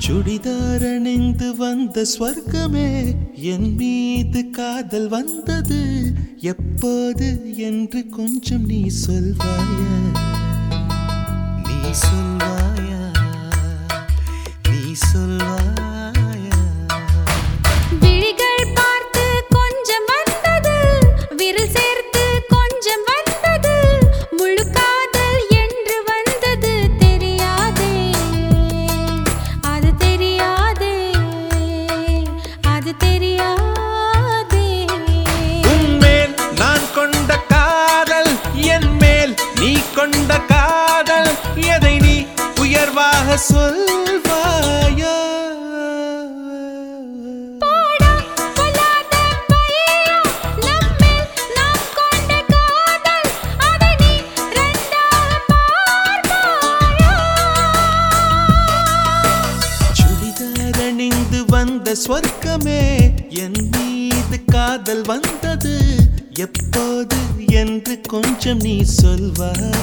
சுடிதார் அணிந்து வந்த ஸ்வர்க்கமே என் மீது காதல் வந்தது எப்போது என்று கொஞ்சம் நீ சொல்வாயா நீ சொல்வாயா நீ சொல்வாயா விழிகள் பார்த்து கொஞ்சம் வந்தது விரல் சேர்த்து கொஞ்சம் வந்தது முழு காதல் என்று வந்தது தெரியாதே அது தெரியாதே அது தெரியாதே உன்மேல் நான் கொண்ட காதல் என் மேல் நீ கொண்ட காதல் எதை நீ உயர்வாக சொல்வாயா போடா பொல்லாத பையா நம்மேல் நாம் கொண்ட காதல் அதை நீ ரெண்டாக பார்ப்பாயா சுடிதார் அணிந்து வந்த ஸ்வர்க்கமே என் மீது காதல் வந்தது எப்போது என்று கொஞ்சம் நீ சொல்வாயா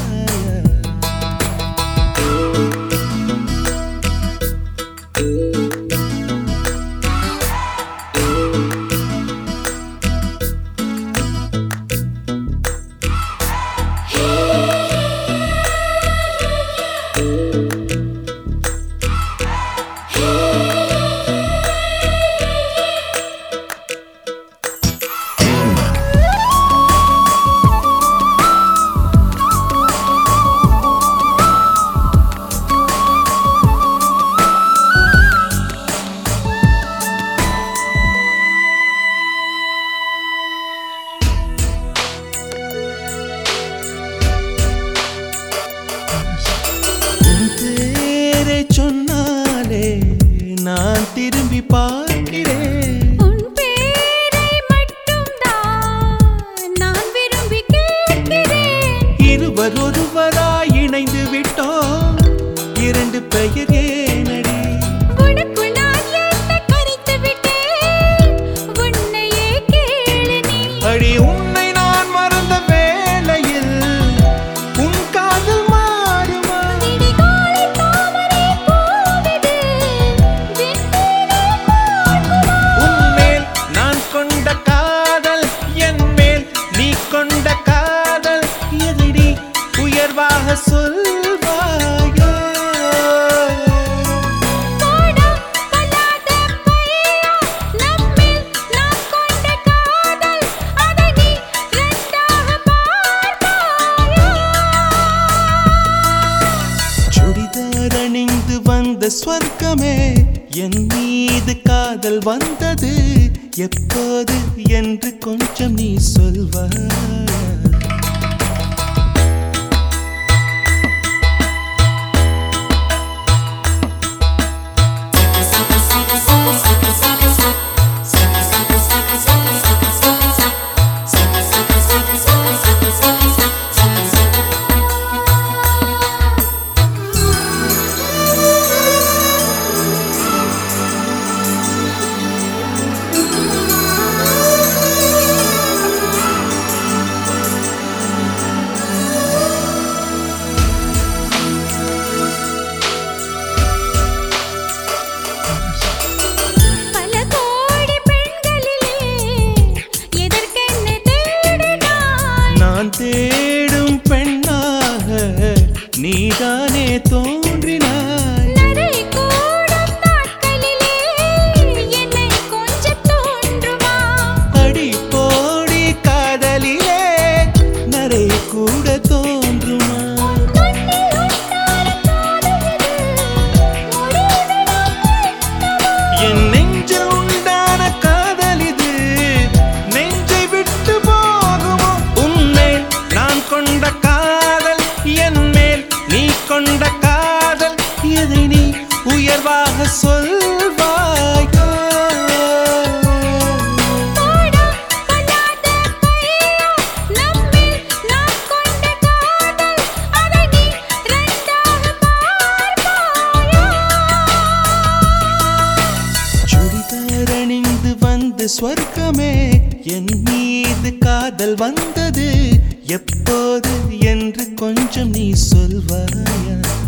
உன் பேரை சொன்னாலே நான் திரும்பி பார்க்கிறேன் உன் பேரை மட்டும்தான் நான் விரும்பி கேட்கிறேன் இருவர் ஒருவராய் இணைந்து விட்டோம் இரண்டு பெயர் ஏனடி உனக்குள் நான் என்னை கரைத்து விட்டேன் உன்னையே கேளு நீ அடி உன்னை நான் மறந்த வேளையில் உன் காதல் மாறுமா விடிகாலை தாமரை பூவிது விண்மீனே பார்க்குமா உன்மேல் நான் கொண்ட காதல் என் மேல் நீ கொண்ட காதல் எதை நீ உயர்வாக சொல்வாயோ போடா பொல்லாத பையா நம்மேல் நாம் கொண்ட காதல் அதை நீ ரெண்டாக பார்ப்பாயா சுடிதார் அணிந்து வந்த ஸ்வர்க்கமே என் மீது காதல் வந்தது எப்போது என்று கொஞ்சம் நீ சொல்வாயா பல கோடி பெண்களிலே எதற்கென்ன தேடினாய் நான் தேடும் பெண்ணாக நீதானே தோன்றினாய் நரை கூடும் நாட்களிலே என்னை கொஞ்சம் தோன்றுமா அடி போடி காதலிலே நரை கூட தோன்றுமா கண்ணில் உண்டான காதலிது முடிவிடம் என் நெஞ்சில் உண்டான காதல் இது நெஞ்சை விட்டு போகுமோ உன்மேல் நான் கொண்ட காதல் என் மேல் நீ கொண்ட காதல் எதை நீ உயர்வாக சொல்வாயோ போடா பொல்லாத பையா நம்மேல் நாம் கொண்ட காதல் அதை நீ ரெண்டாக பார்ப்பாயா சுடிதார் அணிந்து வந்த ஸ்வர்க்கமே என் மீது காதல் வந்தது எப்போது என்று கொஞ்சம் நீ சொல்வாயா